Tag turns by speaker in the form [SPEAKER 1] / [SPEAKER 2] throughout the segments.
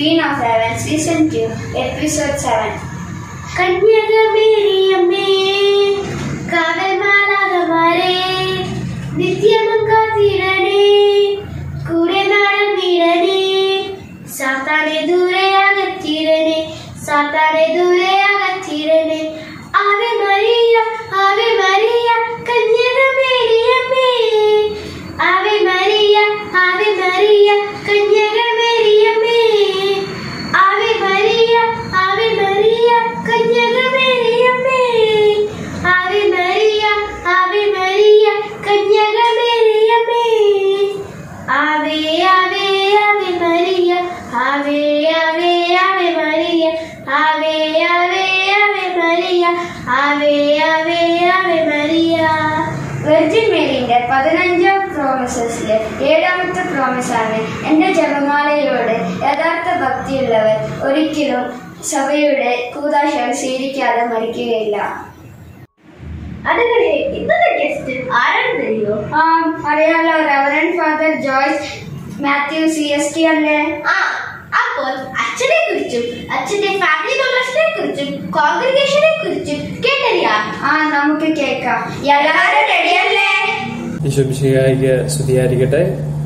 [SPEAKER 1] Queen of Heaven, Season 2, Episode 7.
[SPEAKER 2] കന്യകമേരിയമ്മേ കാവൽമാലാകമാരേ നിത്യമം കാത്തിടണേ കൂടെ നടന്നിടണേ സാത്താനെ ദൂരെ അകറ്റിടണേ സാത്താനെ ദൂരെ അകറ്റിടണേ ആവെ മരിയ ആവെ മരിയ കന്യകമേരിയമ്മേ ആവെ മരിയ ആവെ മരിയ കന്യകമേരിയമ്മേ ആവെ മരിയ ആവെ മരിയ കന്യകമേരിയമ്മേ ആവെ മരിയ ആവെ മരിയ കന്യകമേരിയമ്മേ ആവേ ആവേ ആവെ മരിയ ആവേ ആവേ ആവെ മരിയ ആവേ ആവേ ആവെ മരിയ ആവേ ആവേ ആവെ മരിയ
[SPEAKER 1] വെർജിൻ മേരിന്റെ പതിനഞ്ചാം പ്രോമിസസിലെ ഏഴാമത്തെ പ്രോമിസാണ് എന്റെ ജപമാലയോട് യഥാർത്ഥ ഭക്തിയുള്ളവർ ഒരിക്കലും സഭയുടെ കൂതാശകൾ സ്വീകരിക്കാതെ മരിക്കുകയില്ല
[SPEAKER 2] അതുകളെ ഇന്നത്തെ ഗസ്റ്റ് ആരാണെന്നറിയോ
[SPEAKER 1] ആ അറിയാലോ reverend father Joyce Mathew C S T അല്ലേ
[SPEAKER 2] ആ അപ്പോൾ അച്ഛനെ കുറിച്ചും അച്ഛന്റെ ഫാമിലി മെമ്പേഴ്സിനെ കുറിച്ചും കോൺഗ്രിഗേഷനെ കുറിച്ചും കേട്ടറിയാം
[SPEAKER 1] ആ നമുക്ക് കേൾക്കാം എല്ലാവരും റെഡിയല്ലേ
[SPEAKER 3] ഈശ്വംശികായിക്ക് സ്തുതിയായിരിക്കട്ടെ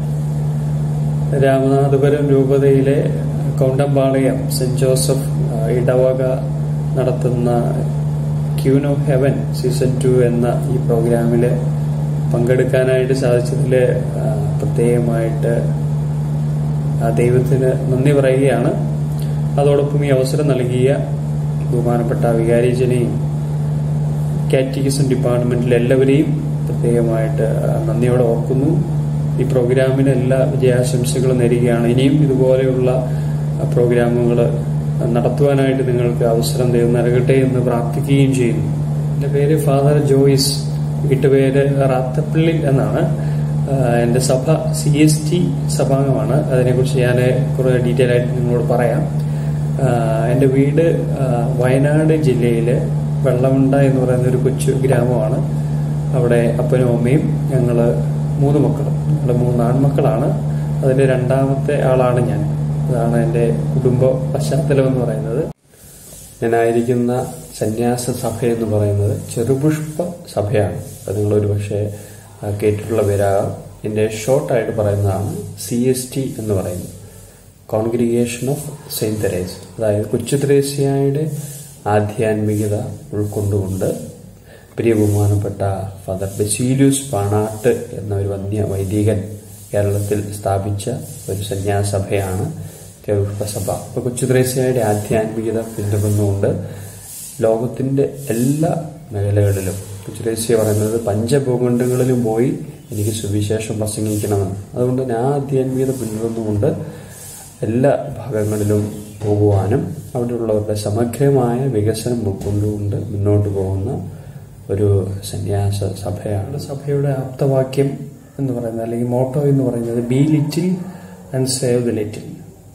[SPEAKER 3] രാമനാഥപുരം രൂപതയിലെ കൗണ്ടമ്പാളയം സെന്റ് ജോസഫ് ആ, ഇടവക നടത്തുന്ന queen of heaven season two എന്ന ഈ പ്രോഗ്രാമിൽ പങ്കെടുക്കാനായിട്ട് സാധിച്ചതിൽ ആ, പ്രത്യേകമായിട്ട് ആ ദൈവത്തിന് നന്ദി പറയുകയാണ് അതോടൊപ്പം ഈ അവസരം നൽകിയ ബഹുമാനപ്പെട്ട വികാരിജനെയും കാറ്റഗിസം ഡിപ്പാർട്ട്മെന്റിലെ എല്ലാവരെയും പ്രത്യേകമായിട്ട് ആ, നന്ദിയോടെ ഓർക്കുന്നു ഈ പ്രോഗ്രാമിന് എല്ലാ വിജയാശംസകളും നേരുകയാണ് ഇനിയും ഇതുപോലെയുള്ള പ്രോഗ്രാമുകൾ നടത്തുവാനായിട്ട് നിങ്ങൾക്ക് അവസരം ദൈവം നൽകട്ടെ എന്ന് പ്രാർത്ഥിക്കുകയും ചെയ്യുന്നു എൻ്റെ പേര് ഫാദർ ജോയിസ് വീട്ടുപേര് റാത്തപ്പള്ളി എന്നാണ് ആ, എൻ്റെ സഭ സി എസ് ടി സഭാംഗമാണ് അതിനെക്കുറിച്ച് ഞാൻ കുറേ ഡീറ്റെയിൽ ആയിട്ട് നിങ്ങളോട് പറയാം ആ, എൻ്റെ വീട് ആ, വയനാട് ജില്ലയിലെ വെള്ളമുണ്ട എന്ന് പറയുന്ന ഒരു കൊച്ചു ഗ്രാമമാണ് അവിടെ അപ്പനും അമ്മയും ഞങ്ങള് മൂന്ന് മക്കളും ഞങ്ങൾ മൂന്ന് ആൺമക്കളാണ് അതിൽ രണ്ടാമത്തെ ആളാണ് ഞാൻ അതാണ് എൻ്റെ കുടുംബ പശ്ചാത്തലം എന്ന് പറയുന്നത് ഞാനായിരിക്കുന്ന സന്യാസ സഭ എന്ന് പറയുന്നത് ചെറുപുഷ്പ സഭയാണ് അത് നിങ്ങൾ ഒരു പക്ഷേ കേട്ടിട്ടുള്ള പേരാകാം ഇതിന്റെ ഷോർട്ടായിട്ട് പറയുന്നതാണ് സി എസ് ടി എന്ന് പറയുന്നത് കോൺഗ്രിഗേഷൻ ഓഫ് സെയിന്റ് തെരേസ് അതായത് കൊച്ചു തെരേസ്യയുടെ ആധ്യാത്മികത ഉൾക്കൊണ്ടുകൊണ്ട് പ്രിയ ബഹുമാനപ്പെട്ട ഫാദർ ബെസീലിയൂസ് പാണാട്ട് എന്ന ഒരു വന്യ വൈദികൻ കേരളത്തിൽ സ്ഥാപിച്ച ഒരു സന്യാസഭയാണ് സഭ അപ്പൊ കൊച്ചു ത്രേസ്യയുടെ ആധ്യാത്മികത പിന്തുടർന്നുകൊണ്ട് ലോകത്തിന്റെ എല്ലാ മേഖലകളിലും കൊച്ചു ത്രേസ്യ പറയുന്നത് പഞ്ചഭൂഖണ്ഡങ്ങളിലും പോയി എനിക്ക് സുവിശേഷം പ്രസംഗിക്കണമെന്ന് അതുകൊണ്ട് ഞാൻ ആധ്യാത്മികത പിന്തുടർന്നുകൊണ്ട് എല്ലാ ഭാഗങ്ങളിലും പോകുവാനും അവിടെയുള്ളവരുടെ സമഗ്രമായ വികസനം ഉൾക്കൊണ്ടുകൊണ്ട് മുന്നോട്ട് പോകുന്ന ഒരു സന്യാസ സഭയാണ് സഭയുടെ ആപ്തവാക്യം എന്ന് പറയുന്നത് അല്ലെങ്കിൽ മോട്ടോ എന്ന് പറയുന്നത് be little and save the little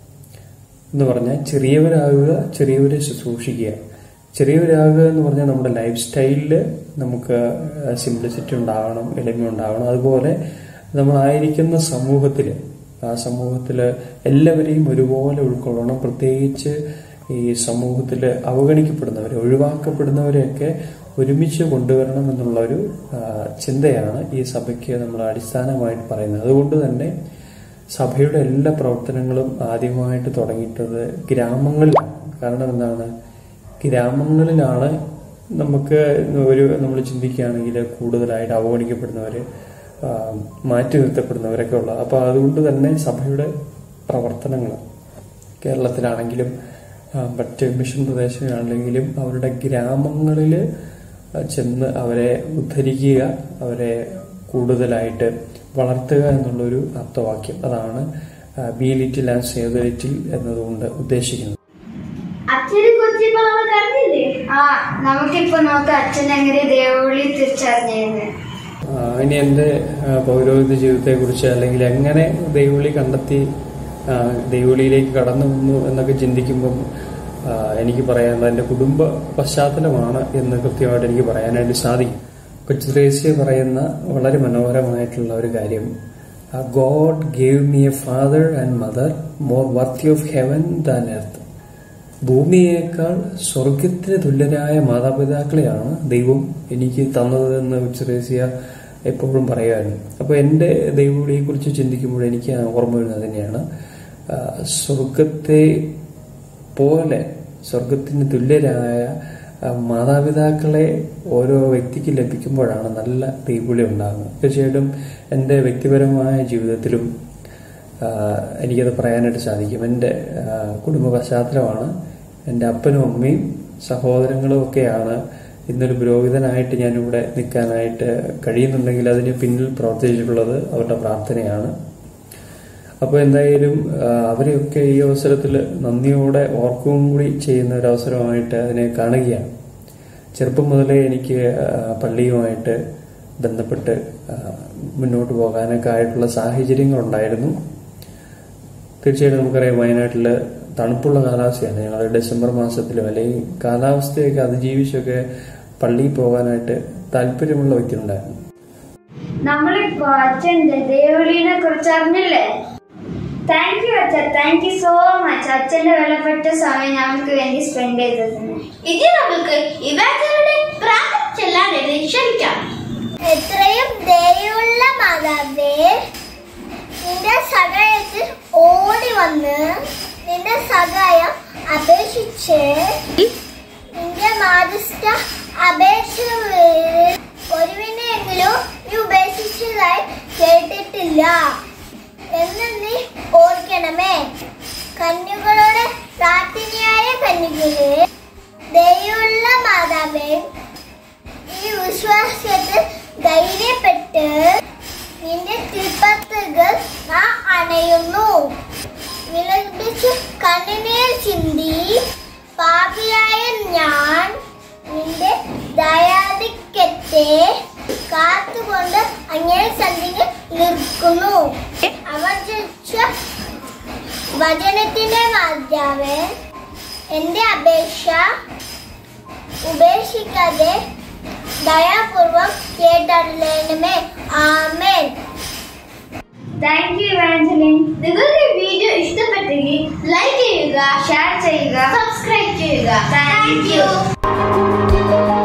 [SPEAKER 3] എന്ന് പറഞ്ഞാൽ ചെറിയവരാകുക ചെറിയവരെ ശുശ്രൂഷിക്കുക ചെറിയവരാകുക എന്ന് പറഞ്ഞാൽ നമ്മുടെ ലൈഫ് സ്റ്റൈലിൽ നമുക്ക് സിംപ്ലിസിറ്റി ഉണ്ടാവണം എളിമ ഉണ്ടാവണം അതുപോലെ നമ്മളായിരിക്കുന്ന സമൂഹത്തിൽ ആ സമൂഹത്തിൽ എല്ലാവരെയും ഒരുപോലെ ഉൾക്കൊള്ളണം പ്രത്യേകിച്ച് ഈ സമൂഹത്തിൽ അവഗണിക്കപ്പെടുന്നവരെ ഒഴിവാക്കപ്പെടുന്നവരെയൊക്കെ ഒരുമിച്ച് കൊണ്ടുവരണം എന്നുള്ള ഒരു ആ, ചിന്തയാണ് ഈ സഭയ്ക്ക് നമ്മൾ അടിസ്ഥാനമായിട്ട് പറയുന്നത് അതുകൊണ്ട് തന്നെ സഭയുടെ എല്ലാ പ്രവർത്തനങ്ങളും ആദ്യമായിട്ട് തുടങ്ങിയിട്ടത് ഗ്രാമങ്ങളിലാണ് കാരണം എന്താണ് ഗ്രാമങ്ങളിലാണ് നമുക്ക് ഒരു നമ്മൾ ചിന്തിക്കുകയാണെങ്കിൽ കൂടുതലായിട്ട് അവഗണിക്കപ്പെടുന്നവര് ആ, മാറ്റി നിർത്തപ്പെടുന്നവരൊക്കെ ഉള്ളത് അപ്പൊ അതുകൊണ്ട് തന്നെ സഭയുടെ പ്രവർത്തനങ്ങൾ കേരളത്തിലാണെങ്കിലും ആ, മറ്റ് മിഷൻ പ്രദേശങ്ങളാണെങ്കിലും അവരുടെ ഗ്രാമങ്ങളിൽ ചെന്ന് അവരെ ഉദ്ധരിക്കുക അവരെ കൂടുതലായിട്ട് വളർത്തുക എന്നുള്ളൊരു അർത്ഥവാക്യം അതാണ് be little and save the little എന്നതുകൊണ്ട് ഉദ്ദേശിക്കുന്നത്
[SPEAKER 2] അച്ഛനെ കുറിച്ച് ഇപ്പോൾ നമ്മൾ കണ്ടില്ലേ
[SPEAKER 1] ആ നമുക്കിപ്പോ നോക്കാം അച്ഛൻ എങ്ങനെ ദേവവിളി തിരിച്ചറിഞ്ഞെന്ന്
[SPEAKER 3] ആ, ഇനി എൻ്റെ ആ, പൗരോഹിത്യ ജീവിതത്തെക്കുറിച്ച് അല്ലെങ്കിൽ എങ്ങനെ ദൈവവിളി കണ്ടെത്തി ആ, ദൈവവിളിയിലേക്ക് കടന്നു വന്നു എന്നൊക്കെ ചിന്തിക്കുമ്പം ആ, എനിക്ക് പറയാനുള്ളത് എൻ്റെ കുടുംബ പശ്ചാത്തലമാണ് എന്ന് കൃത്യമായിട്ട് എനിക്ക് പറയാനായിട്ട് സാധിക്കും കൊച്ചു ത്രേസ്യ പറയുന്ന വളരെ മനോഹരമായിട്ടുള്ള ഒരു കാര്യം God gave me a father and mother more worthy of heaven than earth ഭൂമിയേക്കാൾ സ്വർഗത്തിന് തുല്യരായ മാതാപിതാക്കളെയാണ് ദൈവം എനിക്ക് തന്നതെന്ന് ഉച്ചറേസ്യ എപ്പോഴും പറയുമായിരുന്നു അപ്പോൾ എൻ്റെ ദൈവവിളിയെ കുറിച്ച് ചിന്തിക്കുമ്പോൾ എനിക്ക് ഓർമ്മ വരുന്നത് തന്നെയാണ് ആ, സ്വർഗത്തെ പോലെ സ്വർഗത്തിന് തുല്യരായ ആ, മാതാപിതാക്കളെ ഓരോ വ്യക്തിക്ക് ലഭിക്കുമ്പോഴാണ് നല്ല ദൈവവിളി ഉണ്ടാകുന്നത് തീർച്ചയായിട്ടും എൻ്റെ വ്യക്തിപരമായ ജീവിതത്തിലും ആ, എനിക്കത് പറയാനായിട്ട് സാധിക്കും എൻ്റെ ആ, കുടുംബ പശ്ചാത്തലമാണ് എൻ്റെ അപ്പനും അമ്മയും സഹോദരങ്ങളും ഒക്കെയാണ് ഇന്നൊരു പുരോഹിതനായിട്ട് ഞാനിവിടെ നിൽക്കാനായിട്ട് കഴിയുന്നുണ്ടെങ്കിൽ അതിന് പിന്നിൽ പ്രവർത്തിച്ചിട്ടുള്ളത് അവരുടെ പ്രാർത്ഥനയാണ് അപ്പോൾ എന്തായാലും ആ, അവരെയൊക്കെ ഈ അവസരത്തിൽ നന്ദിയോടെ ഓർക്കുകയും കൂടി ചെയ്യുന്ന ഒരു അവസരമായിട്ട് അതിനെ കാണുകയാണ് ചെറുപ്പം മുതലേ എനിക്ക് ആ, പള്ളിയുമായിട്ട് ബന്ധപ്പെട്ട് ആ, മുന്നോട്ട് പോകാനൊക്കെ ആയിട്ടുള്ള സാഹചര്യങ്ങളുണ്ടായിരുന്നു തീർച്ചയായിട്ടും നമുക്കറിയാം വയനാട്ടിൽ തണുപ്പുള്ള കാലാവസ്ഥയാണ് ഞങ്ങൾ ഡിസംബർ മാസത്തിലും അല്ലെങ്കിൽ കാലാവസ്ഥയൊക്കെ അതിജീവിച്ചൊക്കെ പള്ളിയിൽ പോകാനായിട്ട് താല്പര്യമുള്ള വ്യക്തിയുണ്ടായിരുന്നു
[SPEAKER 1] നമ്മളിപ്പോ അച്ഛന്റെ ദേവളിനെ കുറിച്ച് അറിഞ്ഞില്ലേ താങ്ക് യു അച്ഛ താങ്ക് യു സോ മച്ച് അച്ഛന്റെ വിലപ്പെട്ട സമയം ഞങ്ങൾക്ക് വേണ്ടി സ്പെൻഡ് ചെയ്തതിന്
[SPEAKER 2] ഇനി നമുക്ക് ഇവാഞ്ചലിനെ പ്രാർത്ഥന ചെല്ലാനായിട്ട് ക്ഷണിക്കാം
[SPEAKER 4] എത്രയും ദയുള്ള മാതാവേ നിന്റെ സഹായത്തിൽ ഓടി വന്ന് നിന്റെ സഹായം അപേക്ഷിച്ച് നിന്റെ മാതൃസ്ഥ അപേക്ഷ ഒരുവിനെയെങ്കിലും നീ ഉപേക്ഷിച്ചതായി കേട്ടിട്ടില്ല എന്ന് നീ ഓർക്കണമേ കന്യകളോട് പ്രാർത്ഥനയായ കന്യകളെ ദയുള്ള മാതാവേ ഈ വിശ്വാസത്തിൽ ധൈര്യപ്പെട്ട് നിന്റെ തിരുപ്പത്തുകൾ നാം അണയുന്നു വിലപിച്ച് കണ്ണുനീർ ചിന്തി പാപിയായ ഞാൻ നിന്റെ ദയാധിക്യത്തെ കാത്തുകൊണ്ട് അങ്ങനെ സന്ധിക്ക് നിൽക്കുന്നു അവർ ജനിച്ച വചനത്തിന്റെ മാതാവ് എന്റെ അപേക്ഷ ഉപേക്ഷിക്കാതെ ദയാപൂർവം കേട്ടറിയണമേ ആമേൻ
[SPEAKER 1] താങ്ക് യു ഇവാഞ്ചലിൻ
[SPEAKER 2] നിങ്ങൾക്ക് ഈ വീഡിയോ ഇഷ്ടപ്പെട്ടെങ്കിൽ ലൈക്ക് ചെയ്യുക
[SPEAKER 1] ഷെയർ ചെയ്യുക
[SPEAKER 2] സബ്സ്ക്രൈബ് ചെയ്യുക
[SPEAKER 1] Thank
[SPEAKER 2] താങ്ക് യു